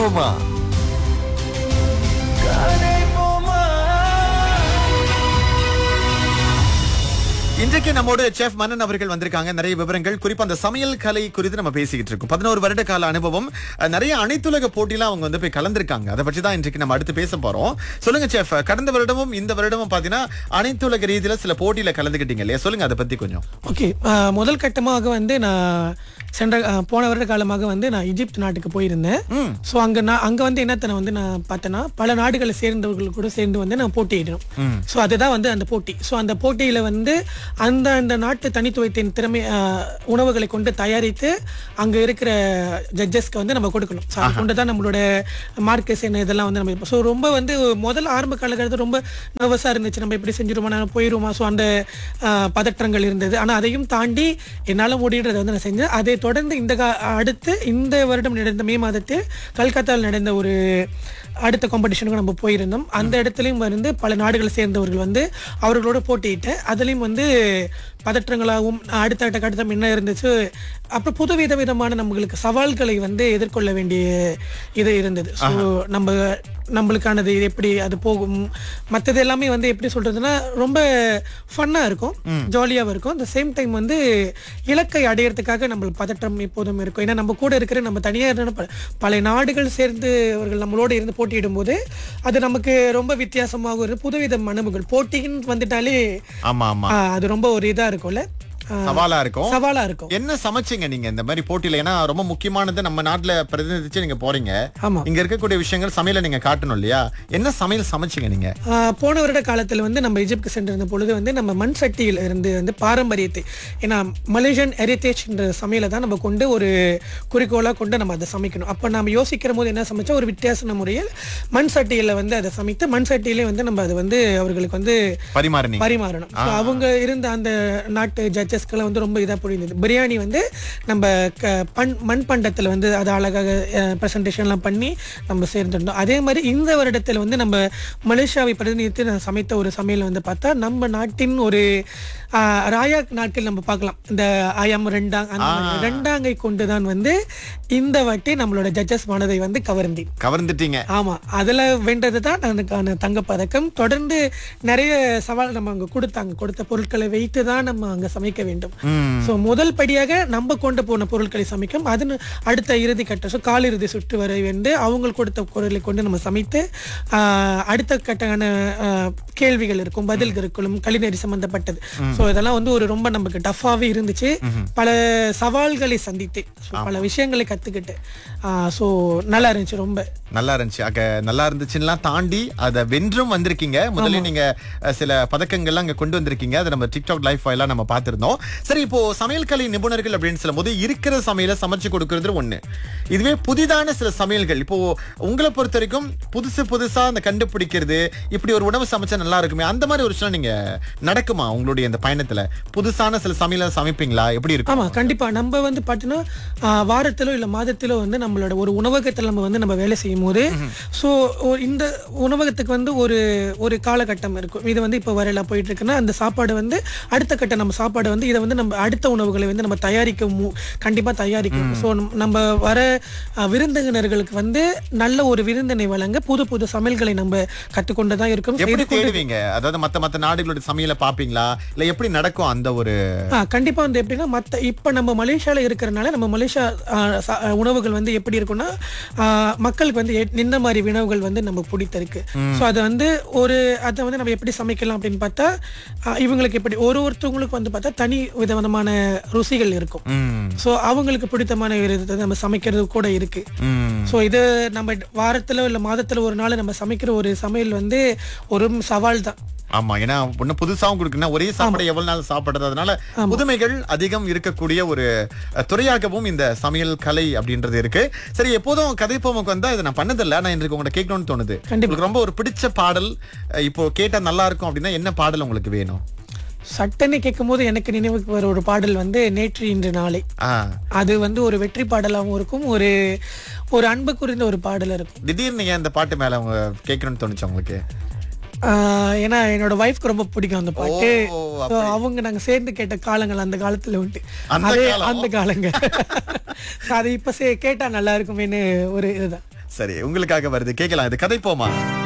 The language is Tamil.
போமா இன்றைக்கு நம்மோடு செஃப் மன்னன் அவர்கள் வந்திருக்காங்க நிறைய விவரங்கள் குறிப்பா அந்த சமையல் கலை குறித்து நம்ம பேசிக்கிட்டு இருக்கோம் பதினோரு வருட கால அனுபவம் அஹ், நிறைய அனைத்துலக போட்டிலாம் அவங்க வந்து போய் கலந்திருக்காங்க அதை பற்றி தான் இன்றைக்கு நம்ம அடுத்து பேச போறோம் சொல்லுங்க செஃப் கடந்த வருடமும் இந்த வருடமும் பாத்தீங்கன்னா அனைத்துலக ரீதியில சில போட்டியில கலந்துக்கிட்டீங்க இல்லையா சொல்லுங்க அதை பத்தி கொஞ்சம் ஓகே முதல் கட்டமாக வந்து நான் சென்ற அஹ், போன வருட காலமாக வந்து நான் எகிப்து நாட்டுக்கு போயிருந்தேன் ம். ஸோ அங்கே நான் அங்கே வந்து என்னத்தனை வந்து நான் பார்த்தேன்னா பல நாடுகளை சேர்ந்தவர்கள் கூட சேர்ந்து வந்து நான் போட்டியிடணும் ஸோ அதுதான் வந்து அந்த போட்டி ஸோ அந்த போட்டியில் வந்து அந்த அந்த நாட்டு தனித்துவத்தின் திறமை அஹ், உணவுகளை கொண்டு தயாரித்து அங்கே இருக்கிற ஜட்ஜஸ்க்கு வந்து நம்ம கொடுக்கணும் ஸோ அது கொண்டு தான் நம்மளோட மார்க்கஸ் என்ன இதெல்லாம் வந்து நம்ம ஸோ ரொம்ப வந்து முதல் ஆரம்ப காலகட்டத்தில் ரொம்ப நர்வஸாக இருந்துச்சு நம்ம எப்படி செஞ்சிருவோமா நான் போயிடுவோமா ஸோ அந்த அஹ், பதற்றங்கள் இருந்தது ஆனால் அதையும் தாண்டி என்னால் முடியுன்றதை வந்து நான் செஞ்சேன் அதை தொடர்ந்து இந்த கா- அடுத்து இந்த வருடம் நடந்த மே மாதத்தில் கல்கத்தாவில் நடந்த ஒரு அடுத்த காம்படிஷனுக்கு நம்ம போயிருந்தோம் அந்த இடத்துலையும் வந்து பல நாடுகளை சேர்ந்தவர்கள் வந்து அவர்களோட போட்டியிட்டு அதுலேயும் வந்து பதற்றங்களாகவும் அடுத்த அடுத்த கட்டத்தம் என்ன இருந்துச்சு அப்புறம் புது வித விதமான நம்மளுக்கு சவால்களை வந்து எதிர்கொள்ள வேண்டிய இது இருந்தது ஸோ நம்ம நம்மளுக்கானது இது எப்படி அது போகும் மற்றது எல்லாமே வந்து எப்படி சொல்றதுன்னா ரொம்ப ஃபன்னாக இருக்கும் ஜாலியாகவும் இருக்கும் அந்த சேம் டைம் வந்து இலக்கை அடையிறதுக்காக நம்மளுக்கு பதற்றம் எப்போதும் இருக்கும் ஏன்னா நம்ம கூட இருக்கிற நம்ம தனியாக இருந்த ப- பல நாடுகள் சேர்ந்து அவர்கள் நம்மளோட இருந்து போட்டியிடும் போது அது நமக்கு ரொம்ப வித்தியாசமாக ஒரு புதுவித அனுபவங்கள் போட்டின்னு வந்துட்டாலே ஆமா ஆமா ஆ, அது ரொம்ப ஒரு இதா இருக்கும்ல ஆ, சவாலா இருக்கும் சவாலா இருக்கும் என்ன சமைச்சீங்க நீங்க இந்த மாதிரி போட்டியில ஏன்னா ரொம்ப முக்கியமானது நம்ம நாட்டுல பிரதிநிதிச்சு நீங்க போறீங்க ஆமா இங்க இருக்கக்கூடிய விஷயங்கள் சமையல நீங்க காட்டணும் இல்லையா என்ன சமையல் சமைச்சீங்க நீங்க ஆ, போன வருட காலத்தில் வந்து நம்ம எஜிப்துக்கு சென்றிருந்த பொழுது வந்து நம்ம மண் சட்டியில் இருந்து வந்து பாரம்பரியத்தை ஏன்னா மலேசியன் ஹெரிட்டேஜ் என்ற சமையலை தான் நம்ம கொண்டு ஒரு குறிக்கோளாக கொண்டு நம்ம அதை சமைக்கணும் அப்போ நம்ம யோசிக்கிற போது என்ன சமைச்சா ஒரு வித்தியாசமான முறையில் மண் சட்டியில் வந்து அதை சமைத்து மண் சட்டியிலே வந்து நம்ம அதை வந்து அவர்களுக்கு வந்து பரிமாறினீங்க பரிமாறணும் So, அவங்க இருந்த அந்த நாட்டு ஜட்ஜஸ்க்கெல்லாம் வந்து ரொம்ப இதாக புரிந்தது பிரியாணி வந்து நம்ம க பண் மண் பண்டத்தில் வந்து அதை அழகாக ப்ரெசன்டேஷன்லாம் பண்ணி நம்ம சேர்ந்துருந்தோம் அதே மாதிரி இந்த வருடத்தில் வந்து நம்ம மலேசியாவை பிரதிநிதித்து நான் சமைத்த ஒரு சமையல் வந்து பார்த்தா நம்ம நாட்டின் ஒரு ஆஹ், ராயா நாட்கள் நம்ம பார்க்கலாம் இந்த ஆயாம் ரெண்டாங் அந்த மாதிரி ரெண்டாங்கை கொண்டு தான் வந்து இந்த வாட்டி நம்மளோட ஜட்ஜஸ் மனதை வந்து கவர்ந்தேன் கவர்ந்துட்டீங்க ஆமா அதுல வென்றது தான் எனக்கான தங்கப்பதக்கம் தொடர்ந்து நிறைய சவால் நம்ம அங்க கொடுத்தாங்க கொடுத்த பொருட்களை வைத்து தான் நம்ம அங்க சமைக்க வேண்டும் ம். சோ முதல் படியாக நம்ம கொண்டு போன பொருட்களை சமைக்கும் அது ந- அடுத்த இறுதி கட்ட ஸோ காலிறுதி சுற்று வரை வந்து அவங்க கொடுத்த பொருளை கொண்டு நம்ம சமைத்து ஆஹ், அடுத்த கட்டான ஆஹ், கேள்விகள் இருக்கும் பதில்கள் இருக்கும் கலிநெறி சம்பந்தப்பட்டது சோ இதெல்லாம் வந்து ஒரு ரொம்ப நமக்கு டஃபாவே இருந்துச்சு பல சவால்களை சந்தித்தேன் So, பல விஷயங்களை கத்துக்கிட்டு ஸோ நல்லா இருந்துச்சு ரொம்ப நல்லா இருந்துச்சு அங்க நல்லா இருந்துச்சுன்னா தாண்டி அதை வென்றும் வந்திருக்கீங்க முதல்ல நீங்க அஹ், சில பதக்கங்கள்லாம் அங்க கொண்டு வந்திருக்கீங்க அதை நம்ம டிக்டாக் லைஃப் எல்லாம் நம்ம பார்த்திருந்தோம் சரி இப்போ சமையல் கலை நிபுணர்கள் அப்படின்னு சொல்லும் போது இருக்கிற சமையலை சமைச்சு கொடுக்கறது ஒண்ணு இதுவே புதிதான சில சமையல்கள் இப்போ உங்களை பொறுத்த வரைக்கும் புதுசு புதுசா அந்த கண்டுபிடிக்கிறது இப்படி ஒரு உணவு சமைச்சா நல்லா இருக்குமே அந்த மாதிரி ஒரு விஷயம் நீங்க நடக்குமா உங்களுடைய இந்த பயணத்துல புதுசான சில சமையலை சமைப்பீங்களா எப்படி இருக்கும் ஆமா கண்டிப்பா நம்ம வந்து பாத்தீங்கன்னா ஆஹ், வாரத்திலோ இல்ல மாதத்திலோ வந்து நம்மளோட ஒரு உணவகத்துல நம்ம வந்து நம்ம வேலை செய்யும் போது ஸோ இந்த உணவகத்துக்கு வந்து ஒரு ஒரு காலகட்டம் இருக்கும் இது வந்து இப்போ வரையில போயிட்டு இருக்குன்னா அந்த சாப்பாடு வந்து அடுத்த கட்ட நம்ம சாப்பாடு வந்து இதை வந்து நம்ம அடுத்த உணவுகளை வந்து நம்ம தயாரிக்க மு- கண்டிப்பா தயாரிக்கணும் ஸோ நம்ம வர ஆஹ், விருந்தினர்களுக்கு வந்து நல்ல ஒரு விருந்தினை வழங்க புது புது சமையல்களை நம்ம கற்றுக்கொண்டு தான் இருக்கோம் எப்படி செய்து கொண்டு தேடுவீங்க அதாவது மத்த மத்த நாடுகளோட சமையலை பாப்பீங்களா இல்ல எப்படி நடக்கும் அந்த ஒரு ஆ கண்டிப்பா வந்து எப்படின்னா மத்த இப்ப நம்ம மலேசியால இருக்கிறனால நம்ம மலேசியா ஆ, ச- ஆ, உணவுகள் வந்து எப்படி இருக்கும்னா ஆ, மக்களுக்கு வந்து எ- இந்த மாதிரி உணவுகள் வந்து நம்ம பிடித்திருக்கு ஸோ அதை வந்து ஒரு அதை வந்து நம்ம எப்படி சமைக்கலாம் அப்படின்னு பார்த்தா ஆ, இவங்களுக்கு எப்படி ஒரு ஒருத்தவங்களுக்கு வந்து பார்த்தா தனி விதவிதமான ருசிகள் இருக்கும் ம் ஸோ அவங்களுக்கு பிடித்தமான விதத்தை நம்ம சமைக்கிறது கூட இருக்கு ம் ஸோ இது நம்ம வாரத்துல இல்ல மாதத்துல ஒரு நாள் நம்ம சமைக்கிற ஒரு சமையல் வந்து ஒரு சவால் தான் ஆமா ஏன்னா ஒண்ணு புதுசாவும் கொடுக்குன்னா ஒரே சாப்பாடு எவ்வளவு நாள் சாப்பிடுறது அதனால புதுமைகள் அதிகம் இருக்கக்கூடிய ஒரு அஹ், துறையாகவும் இந்த சமையல் கலை அப்படின்றது இருக்கு சரி எப்போதும் கதைப்போமுக்கு வந்தா இதை நான் பண்ணதில்ல நான் இன்றைக்கு உங்கள்ட்ட கேட்கணும்னு தோணுது கண்டிப்பா. உங்களுக்கு ரொம்ப ஒரு பிடிச்ச பாடல் அஹ், இப்போ கேட்டா நல்லா இருக்கும் அப்படின்னா என்ன பாடல் உங்களுக்கு வேணும் சட்டனை கேட்கும் போது எனக்கு நினைவுக்கு வர ஒரு பாடல் வந்து நேற்று இன்று நாளை ஆ அது வந்து ஒரு வெற்றி பாடலாகவும் இருக்கும் ஒரு ஒரு அன்பு குறிந்த ஒரு பாடல் இருக்கும் திடீர்னு ஏன் இந்த பாட்டு மேல அவங்க கேட்கணும்னு தோணுச்சு உங்களுக்கு ஆஹ் ஏன்னா என்னோட ஒய்ஃப்க்கு ரொம்ப பிடிக்கும் அந்த பாட்டு ஓ, So, அவங்க நாங்க சேர்ந்து கேட்ட காலங்கள் அந்த காலத்துல உண்டு அந்த அதே காலம்? அந்த காலங்க So, அது இப்ப சே- கேட்டா நல்லா இருக்குமேன்னு ஒரு இதுதான் சரி உங்களுக்காக வருது கேட்கலாம் இது கதை போமா